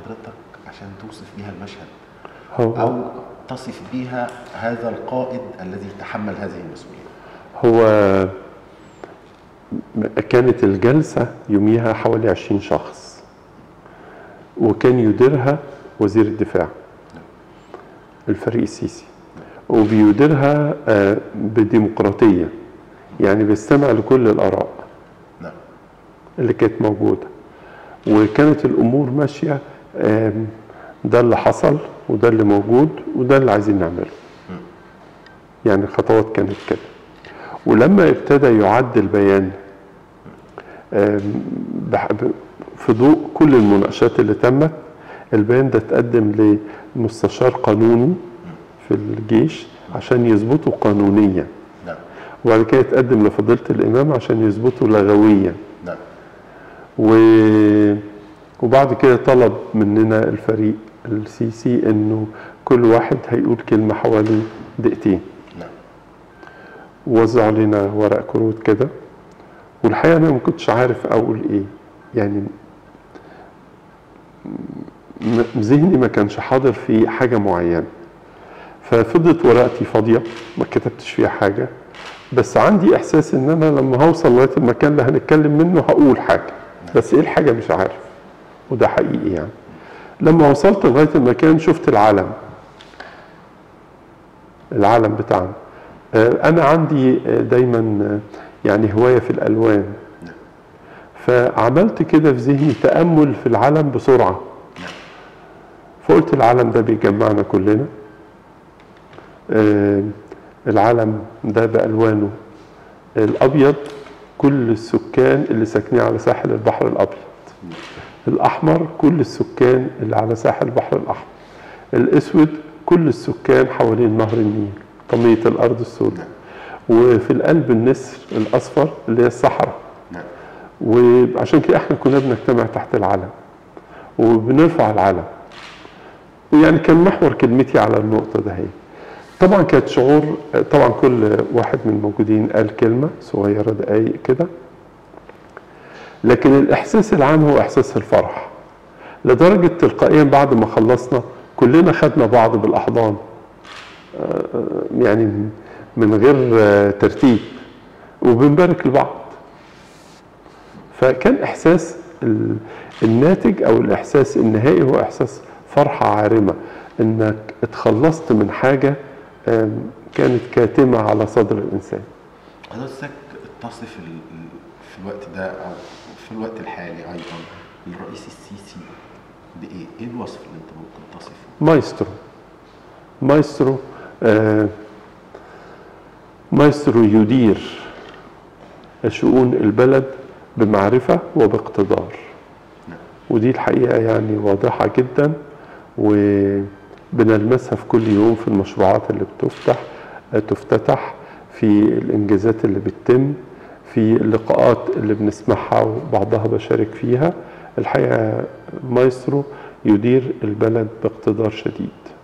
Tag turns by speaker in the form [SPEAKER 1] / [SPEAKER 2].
[SPEAKER 1] حضرتك عشان توصف بيها المشهد
[SPEAKER 2] هو
[SPEAKER 1] او تصف بيها هذا القائد الذي تحمل هذه المسؤوليه
[SPEAKER 2] هو كانت الجلسة يوميها حوالي 20 شخص وكان يديرها وزير الدفاع الفريق السيسي وبيديرها آه، بديمقراطية يعني بيستمع لكل الآراء
[SPEAKER 1] نعم
[SPEAKER 2] اللي كانت موجودة وكانت الأمور ماشية آم، ده اللي حصل وده اللي موجود وده اللي عايزين نعمله يعني الخطوات كانت كده ولما ابتدى يعد البيان آم، بح- ب- في ضوء كل المناقشات اللي تمت البيان ده اتقدم لمستشار قانوني في الجيش عشان يظبطه قانونيا
[SPEAKER 1] نعم
[SPEAKER 2] وبعد كده اتقدم لفضيلة الإمام عشان يظبطه لغويا
[SPEAKER 1] نعم
[SPEAKER 2] و... وبعد كده طلب مننا الفريق السيسي انه كل واحد هيقول كلمة حوالي دقيقتين
[SPEAKER 1] نعم
[SPEAKER 2] ووزعوا علينا ورق كروت كده والحقيقة أنا ما كنتش عارف أقول إيه يعني م- ذهني ما كانش حاضر في حاجة معينة ففضلت ورقتي فاضية ما كتبتش فيها حاجة بس عندي إحساس إن أنا لما هوصل لغاية المكان اللي هنتكلم منه هقول حاجة بس إيه الحاجة مش عارف وده حقيقي يعني لما وصلت لغاية المكان شفت العلم العلم بتاعنا آه، أنا عندي آه، دايما آه، يعني هواية في الألوان فعملت كده في ذهني تأمل في العلم بسرعة فقلت العلم ده بيجمعنا كلنا آه، العلم ده بألوانه الأبيض كل السكان اللي ساكنين على ساحل البحر الأبيض الأحمر كل السكان اللي على ساحل البحر الأحمر الأسود كل السكان حوالين نهر النيل طمية الأرض السوداء وفي القلب النسر الأصفر اللي هي الصحراء
[SPEAKER 1] نعم
[SPEAKER 2] وعشان كده احنا كنا بنجتمع تحت العلم وبنرفع العلم ويعني كان محور كلمتي على النقطة ده هي طبعا كانت شعور طبعا كل واحد من الموجودين قال كلمة صغيرة دقايق كده لكن الإحساس العام هو إحساس الفرح لدرجة تلقائيا بعد ما خلصنا كلنا خدنا بعض بالأحضان آه، يعني من غير آه، ترتيب وبنبارك لبعض فكان احساس ال- الناتج او الاحساس النهائي هو احساس فرحه عارمه انك اتخلصت من حاجه آم، كانت كاتمه على صدر الانسان
[SPEAKER 1] حضرتك تصف ال- ال- في الوقت ده او في الوقت الحالي ايضا الرئيس السيسي بايه؟ ايه الوصف اللي انت ممكن تصفه؟
[SPEAKER 2] مايسترو مايسترو آه مايسترو يدير شؤون البلد بمعرفة وباقتدار
[SPEAKER 1] نعم.
[SPEAKER 2] ودي الحقيقة يعني واضحة جدا وبنلمسها في كل يوم في المشروعات اللي بتفتح تفتتح في الإنجازات اللي بتتم في اللقاءات اللي بنسمعها وبعضها بشارك فيها الحقيقة مايسترو يدير البلد باقتدار شديد